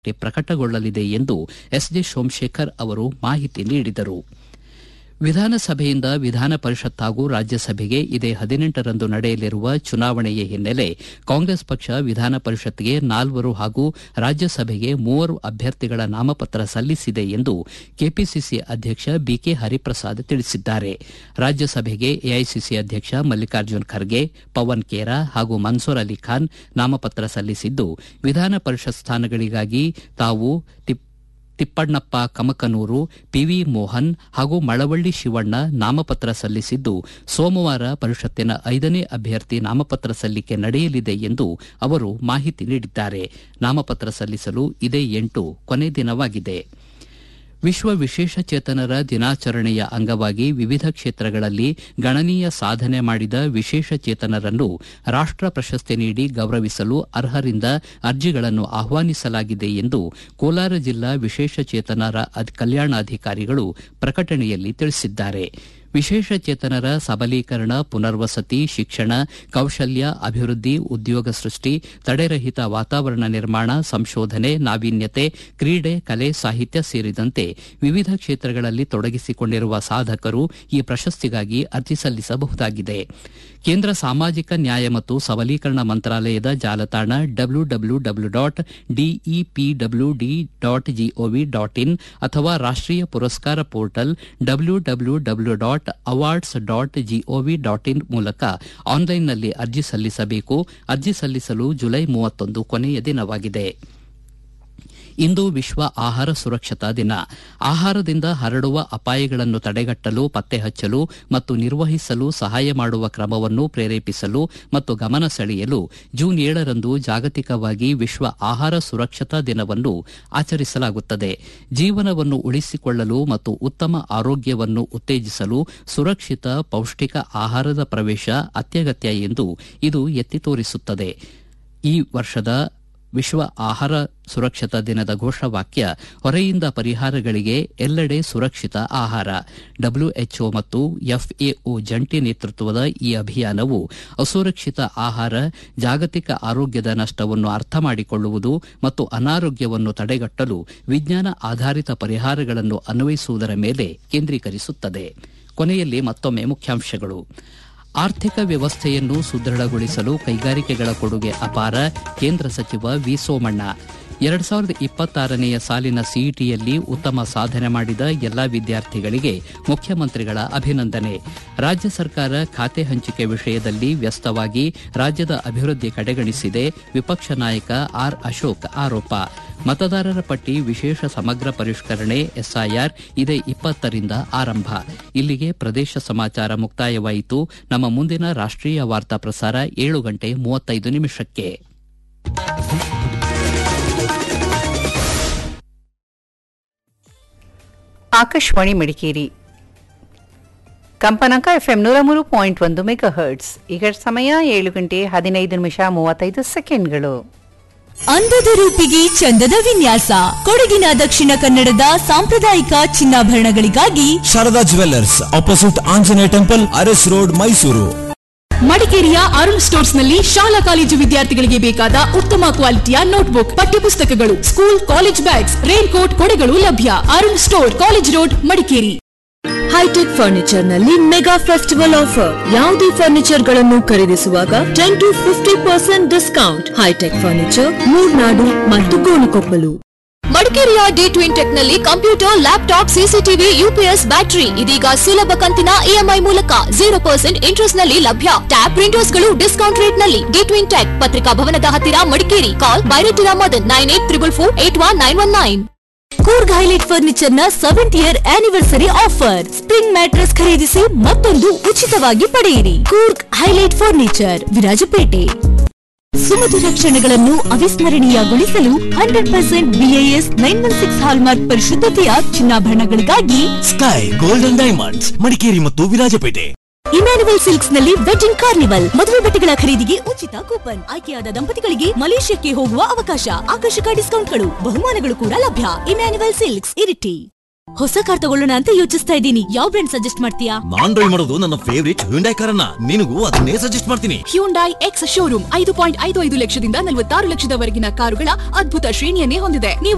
ಪ್ರಕಟಗೊಳ್ಳಲಿದೆ ಎಂದು ಎಸ್ಜೆ ಸೋಮಶೇಖರ್ ಅವರು ಮಾಹಿತಿ ನೀಡಿದರು ವಿಧಾನಸಭೆಯಿಂದ ವಿಧಾನ ಪರಿಷತ್ ಹಾಗೂ ರಾಜ್ಯಸಭೆಗೆ ಇದೇ ಹದಿನೆಂಟರಂದು ನಡೆಯಲಿರುವ ಚುನಾವಣೆಯ ಹಿನ್ನೆಲೆ ಕಾಂಗ್ರೆಸ್ ಪಕ್ಷ ವಿಧಾನ ಪರಿಷತ್ಗೆ ನಾಲ್ವರು ಹಾಗೂ ರಾಜ್ಯಸಭೆಗೆ ಮೂವರು ಅಭ್ಯರ್ಥಿಗಳ ನಾಮಪತ್ರ ಸಲ್ಲಿಸಿದೆ ಎಂದು ಕೆಪಿಸಿಸಿ ಅಧ್ಯಕ್ಷ ಬಿಕೆ ಹರಿಪ್ರಸಾದ್ ತಿಳಿಸಿದ್ದಾರೆ ರಾಜ್ಯಸಭೆಗೆ ಎಐಸಿಸಿ ಅಧ್ಯಕ್ಷ ಮಲ್ಲಿಕಾರ್ಜುನ್ ಖರ್ಗೆ ಪವನ್ ಖೇರಾ ಹಾಗೂ ಮನ್ಸೂರ್ ಅಲಿ ಖಾನ್ ನಾಮಪತ್ರ ಸಲ್ಲಿಸಿದ್ದು ವಿಧಾನ ಪರಿಷತ್ ಸ್ಥಾನಗಳಿಗಾಗಿ ತಾವು ತಿಪ್ಪಣ್ಣಪ್ಪ ಕಮಕನೂರು ಪಿವಿ ಮೋಹನ್ ಹಾಗೂ ಮಳವಳ್ಳಿ ಶಿವಣ್ಣ ನಾಮಪತ್ರ ಸಲ್ಲಿಸಿದ್ದು ಸೋಮವಾರ ಪರಿಷತ್ತಿನ ಐದನೇ ಅಭ್ಯರ್ಥಿ ನಾಮಪತ್ರ ಸಲ್ಲಿಕೆ ನಡೆಯಲಿದೆ ಎಂದು ಅವರು ಮಾಹಿತಿ ನೀಡಿದ್ದಾರೆ ನಾಮಪತ್ರ ಸಲ್ಲಿಸಲು ಇದೇ ಎಂಟು ಕೊನೆ ದಿನವಾಗಿದೆ ವಿಶ್ವ ವಿಶೇಷಚೇತನರ ದಿನಾಚರಣೆಯ ಅಂಗವಾಗಿ ವಿವಿಧ ಕ್ಷೇತ್ರಗಳಲ್ಲಿ ಗಣನೀಯ ಸಾಧನೆ ಮಾಡಿದ ವಿಶೇಷಚೇತನರನ್ನು ರಾಷ್ಟ ಪ್ರಶಸ್ತಿ ನೀಡಿ ಗೌರವಿಸಲು ಅರ್ಹರಿಂದ ಅರ್ಜಿಗಳನ್ನು ಆಹ್ವಾನಿಸಲಾಗಿದೆ ಎಂದು ಕೋಲಾರ ಜಿಲ್ಲಾ ವಿಶೇಷಚೇತನರ ಕಲ್ಯಾಣಾಧಿಕಾರಿಗಳು ಪ್ರಕಟಣೆಯಲ್ಲಿ ತಿಳಿಸಿದ್ದಾರೆ ವಿಶೇಷಚೇತನರ ಸಬಲೀಕರಣ ಪುನರ್ವಸತಿ ಶಿಕ್ಷಣ ಕೌಶಲ್ಯ ಅಭಿವೃದ್ಧಿ ಉದ್ಯೋಗ ಸೃಷ್ಟಿ ತಡೆರಹಿತ ವಾತಾವರಣ ನಿರ್ಮಾಣ ಸಂಶೋಧನೆ ನಾವೀನ್ಯತೆ ಕ್ರೀಡೆ ಕಲೆ ಸಾಹಿತ್ಯ ಸೇರಿದಂತೆ ವಿವಿಧ ಕ್ಷೇತ್ರಗಳಲ್ಲಿ ತೊಡಗಿಸಿಕೊಂಡಿರುವ ಸಾಧಕರು ಈ ಪ್ರಶಸ್ತಿಗಾಗಿ ಅರ್ಜಿ ಸಲ್ಲಿಸಬಹುದಾಗಿದೆ ಕೇಂದ್ರ ಸಾಮಾಜಿಕ ನ್ಯಾಯ ಮತ್ತು ಸಬಲೀಕರಣ ಮಂತ್ರಾಲಯದ ಜಾಲತಾಣ W W W dot D E P W D dot G O V dot in ಅಥವಾ ರಾಷ್ಟೀಯ ಪುರಸ್ಕಾರ portal W W W dot awards dot G O V dot in ಮೂಲಕ ಆನ್ಲೈನ್ನಲ್ಲಿ ಅರ್ಜಿ ಸಲ್ಲಿಸಬೇಕು ಅರ್ಜಿ ಸಲ್ಲಿಸಲು ಜುಲೈ ಮೂವತ್ತೊಂದು ಕೊನೆಯ ದಿನವಾಗಿದೆ ಇಂದು ವಿಶ್ವ ಆಹಾರ ಸುರಕ್ಷತಾ ದಿನ ಆಹಾರದಿಂದ ಹರಡುವ ಅಪಾಯಗಳನ್ನು ತಡೆಗಟ್ಟಲು ಪತ್ತೆ ಹಚ್ಚಲು ಮತ್ತು ನಿರ್ವಹಿಸಲು ಸಹಾಯ ಮಾಡುವ ಕ್ರಮವನ್ನು ಪ್ರೇರೇಪಿಸಲು ಮತ್ತು ಗಮನ ಸೆಳೆಯಲು ಜೂನ್ ಏಳರಂದು ಜಾಗತಿಕವಾಗಿ ವಿಶ್ವ ಆಹಾರ ಸುರಕ್ಷತಾ ದಿನವನ್ನು ಆಚರಿಸಲಾಗುತ್ತದೆ ಜೀವನವನ್ನು ಉಳಿಸಿಕೊಳ್ಳಲು ಮತ್ತು ಉತ್ತಮ ಆರೋಗ್ಯವನ್ನು ಉತ್ತೇಜಿಸಲು ಸುರಕ್ಷಿತ ಪೌಷ್ಟಿಕ ಆಹಾರದ ಪ್ರವೇಶ ಅತ್ಯಗತ್ಯ ಎಂದು ಇದು ಎತ್ತಿ ತೋರಿಸುತ್ತದೆ ಈ ವರ್ಷದ ವಿಶ್ವ ಆಹಾರ ಸುರಕ್ಷತಾ ದಿನದ ಘೋಷವಾಕ್ಯ ಹೊರೆಯಿಂದ ಪರಿಹಾರಗಳಿಗೆ ಎಲ್ಲೆಡೆ ಸುರಕ್ಷಿತ ಆಹಾರ ಡಬ್ಲ್ಯೂಎಚ್ಒ ಮತ್ತು ಎಫ್ಎಒ ಜಂಟಿ ನೇತೃತ್ವದ ಈ ಅಭಿಯಾನವು ಅಸುರಕ್ಷಿತ ಆಹಾರ ಜಾಗತಿಕ ಆರೋಗ್ಯದ ನಷ್ಟವನ್ನು ಅರ್ಥ ಮಾಡಿಕೊಳ್ಳುವುದು ಮತ್ತು ಅನಾರೋಗ್ಯವನ್ನು ತಡೆಗಟ್ಟಲು ವಿಜ್ಞಾನ ಆಧಾರಿತ ಪರಿಹಾರಗಳನ್ನು ಅನ್ವಯಿಸುವುದರ ಮೇಲೆ ಕೇಂದ್ರೀಕರಿಸುತ್ತದೆ ಕೊನೆಯಲ್ಲಿ ಮತ್ತೊಮ್ಮೆ ಮುಖ್ಯಾಂಶಗಳು ಆರ್ಥಿಕ ವ್ಯವಸ್ಥೆಯನ್ನು ಸುದೃಢಗೊಳಿಸಲು ಕೈಗಾರಿಕೆಗಳ ಕೊಡುಗೆ ಅಪಾರ ಕೇಂದ್ರ ಸಚಿವ ವಿ ಸೋಮಣ್ಣ ಎರಡ್ ಸಾವಿರದ ಇಪ್ಪತ್ತಾರನೆಯ ಸಾಲಿನ ಸಿಇಟಿಯಲ್ಲಿ ಉತ್ತಮ ಸಾಧನೆ ಮಾಡಿದ ಎಲ್ಲಾ ವಿದ್ಯಾರ್ಥಿಗಳಿಗೆ ಮುಖ್ಯಮಂತ್ರಿಗಳ ಅಭಿನಂದನೆ ರಾಜ್ಯ ಸರ್ಕಾರ ಖಾತೆ ಹಂಚಿಕೆ ವಿಷಯದಲ್ಲಿ ವ್ಯಸ್ತವಾಗಿ ರಾಜ್ಯದ ಅಭಿವೃದ್ಧಿ ಕಡೆಗಣಿಸಿದೆ ವಿಪಕ್ಷ ನಾಯಕ ಆರ್ ಅಶೋಕ್ ಆರೋಪ ಮತದಾರರ ಪಟ್ಟಿ ವಿಶೇಷ ಸಮಗ್ರ ಪರಿಷ್ಕರಣೆ ಎಸ್ಐಆರ್ ಇದೇ ಇಪ್ಪತ್ತರಿಂದ ಆರಂಭ ಇಲ್ಲಿಗೆ ಪ್ರದೇಶ ಸಮಾಚಾರ ಮುಕ್ತಾಯವಾಯಿತು ನಮ್ಮ ಮುಂದಿನ ರಾಷ್ಟೀಯ ವಾರ್ತಾ ಪ್ರಸಾರ ಏಳು ಗಂಟೆ ಮೂವತ್ತೈದು ನಿಮಿಷಕ್ಕೆ ಆಕಾಶವಾಣಿ ಮಡಿಕೇರಿ ಕಂಪನಾಂಕ ಎಫ್ಎಂ ನೂರ ಮೂರು ಪಾಯಿಂಟ್ ಒಂದು ಮೆಗಾ ಹರ್ಟ್ಸ್ ಈಗ ಸಮಯ ಏಳು ಗಂಟೆ ಹದಿನೈದು ನಿಮಿಷ ಮೂವತ್ತೈದು ಸೆಕೆಂಡ್ಗಳು ಅಂದದ ರೂಪಿಗೆ ಚಂದದ ವಿನ್ಯಾಸ ಕೊಡಗಿನ ದಕ್ಷಿಣ ಕನ್ನಡದ ಸಾಂಪ್ರದಾಯಿಕ ಚಿನ್ನಾಭರಣಗಳಿಗಾಗಿ Sharada jewellers opposite Anjaneya temple Aras road Mysuru ಮಡಿಕೇರಿಯ ಅರುಣ್ ಸ್ಟೋರ್ಸ್ ನಲ್ಲಿ ಶಾಲಾ ಕಾಲೇಜು ವಿದ್ಯಾರ್ಥಿಗಳಿಗೆ ಬೇಕಾದ ಉತ್ತಮ ಕ್ವಾಲಿಟಿಯ ನೋಟ್ಬುಕ್ ಪಠ್ಯಪುಸ್ತಕಗಳು school college bags rain coat ಕೊಡೆಗಳು ಲಭ್ಯ Arun store college road Madikeri hitech furniture ನಲ್ಲಿ ಮೆಗಾ ಫೆಸ್ಟಿವಲ್ ಆಫರ್ ಯಾವುದೇ ಫರ್ನಿಚರ್ ಗಳನ್ನು ಖರೀದಿಸುವಾಗ ten to fifty percent discount hitech furniture Murnad ಮತ್ತು ಗೋಣಿಕೊಪ್ಪಲು ಮಡಿಕೇರಿಯ ಡಿ ಟ್ವಿನ್ ಟೆಕ್ ನಲ್ಲಿ computer laptop CCTV UPS battery ಇದೀಗ ಸುಲಭ ಕಂತಿನ ಇಎಂಐ ಮೂಲಕ ಜೀರೋ ಪರ್ಸೆಂಟ್ ಇಂಟ್ರೆಸ್ಟ್ ನಲ್ಲಿ ಲಭ್ಯ ಟ್ಯಾಬ್ ಪ್ರಿಂಟರ್ಸ್ ಗಳು ಡಿಸ್ಕೌಂಟ್ ರೇಟ್ ನಲ್ಲಿ ಡಿ ಟ್ವಿನ್ ಟೆಕ್ ಪತ್ರಿಕಾ ಭವನದ ಹತ್ತಿರ ಮಡಿಕೇರಿ ಕಾಲ್ ಬೈರೇಟಿರಾ Madan nine eight triple four eight one nine one nine Coorg highlight furniture ನ seventh year anniversary offer spring mattress ಖರೀದಿಸಿ ಮತ್ತೊಂದು ಉಚಿತವಾಗಿ ಪಡೆಯಿರಿ ಕೂರ್ಗ್ ಹೈಲೈಟ್ ಫರ್ನಿಚರ್ ವಿರಾಜಪೇಟೆ ಸುಮಧುರ ಕ್ಷಣಗಳನ್ನು ಅವಿಸ್ಮರಣೀಯಗೊಳಿಸಲು hundred percent B A S nine one six hallmark ಪರಿಶುದ್ಧತೆಯ ಚಿನ್ನಾಭರಣಗಳಿಗಾಗಿ ಸ್ಕೈ ಗೋಲ್ಡನ್ ಡೈಮಂಡ್ಸ್ ಮಡಿಕೇರಿ ಮತ್ತು ವಿರಾಜಪೇಟೆ ಇಮ್ಯಾನುವಲ್ ಸಿಲ್ಕ್ಸ್ ನಲ್ಲಿ ವೆಡ್ಡಿಂಗ್ ಕಾರ್ನಿವಲ್ ಮದುವೆ ಬಟ್ಟೆಗಳ ಖರೀದಿಗೆ ಉಚಿತ ಕೂಪನ್ ಆಯ್ಕೆಯಾದ ದಂಪತಿಗಳಿಗೆ ಮಲೇಷ್ಯಾಕ್ಕೆ ಹೋಗುವ ಅವಕಾಶ ಆಕರ್ಷಕ ಡಿಸ್ಕೌಂಟ್ಗಳು ಬಹುಮಾನಗಳು ಕೂಡ ಲಭ್ಯ ಇಮ್ಯಾನುವಲ್ ಸಿಲ್ಕ್ಸ್ ಇರಿಟಿ ಹೊಸ ಕಾರ್ ತಗೊಳ್ಳೋಣ ಅಂತ ಯೋಚಿಸ್ತಾ ಇದ್ದೀನಿ ಯಾವ ಬ್ರ್ಯಾಂಡ್ ಸಜೆಸ್ಟ್ ಮಾಡ್ತೀಯಾ ನಾನ್ ಡ್ರೈವ್ ಮಾಡೋದು ನನ್ನ ಫೇವರಿಟ್ ಹ್ಯುಂಡೈ ಕಾರನ್ನ ನಿನಗೂ ಅದನ್ನೇ ಸಜೆಸ್ಟ್ ಮಾಡ್ತೀನಿ ಹ್ಯೂಂಡೈ ಎಕ್ಸ್ ಶೋರೂಮ್ ಐದು ಪಾಯಿಂಟ್ ಐದು ಐದು ಲಕ್ಷದಿಂದ ನಲವತ್ತಾರು ಲಕ್ಷದವರೆಗಿನ ಕಾರುಗಳ ಅದ್ಭುತ ಶ್ರೇಣಿಯನ್ನೇ ಹೊಂದಿದೆ ನೀವು